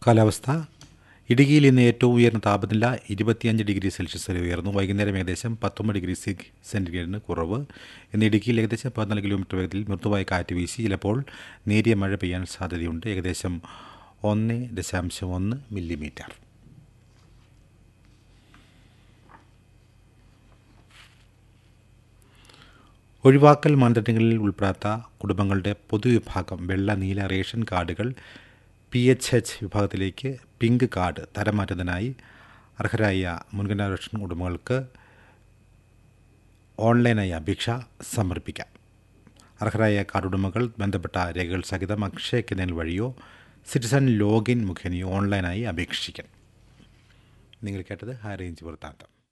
കാലാവസ്ഥ ഇടുക്കിയിൽ ഇന്ന് ഏറ്റവും ഉയർന്ന താപനില ഇരുപത്തിയഞ്ച് ഡിഗ്രി സെൽഷ്യസ് വരെ ഉയർന്നു വൈകുന്നേരം ഏകദേശം പത്തൊമ്പത് ഡിഗ്രി സി സെൻറ്റിഗ്രേഡിന് കുറവ് ഇന്ന് ഇടുക്കിയിൽ ഏകദേശം പതിനാല് കിലോമീറ്റർ വേഗത്തിൽ മൃദുവായ കാറ്റ് വീശി ചിലപ്പോൾ നേരിയ മഴ പെയ്യാൻ സാധ്യതയുണ്ട് ഏകദേശം ഒന്ന് ദശാംശം ഒന്ന് മില്ലിമീറ്റർ ഒഴിവാക്കൽ മാനദണ്ഡങ്ങളിൽ ഉൾപ്പെടാത്ത കുടുംബങ്ങളുടെ പൊതുവിഭാഗം വെള്ള നീല റേഷൻ കാർഡുകൾ പി എച്ച് എച്ച് വിഭാഗത്തിലേക്ക് പിങ്ക് കാർഡ് തരം മാറ്റുന്നതിനായി അർഹരായ മുൻഗണനാ റേഷൻ ഉടമകൾക്ക് ഓൺലൈനായി അപേക്ഷ സമർപ്പിക്കാം അർഹരായ കാർഡ് ഉടമകൾ ബന്ധപ്പെട്ട രേഖകൾ സഹിതം അക്ഷയ കേന്ദ്രങ്ങൾ വഴിയോ സിറ്റിസൺ ലോഗിൻ മുഖേനയോ ഓൺലൈനായി അപേക്ഷിക്കണം നിങ്ങൾ കേട്ടത് ഹൈ റേഞ്ച് വൃത്താന്തം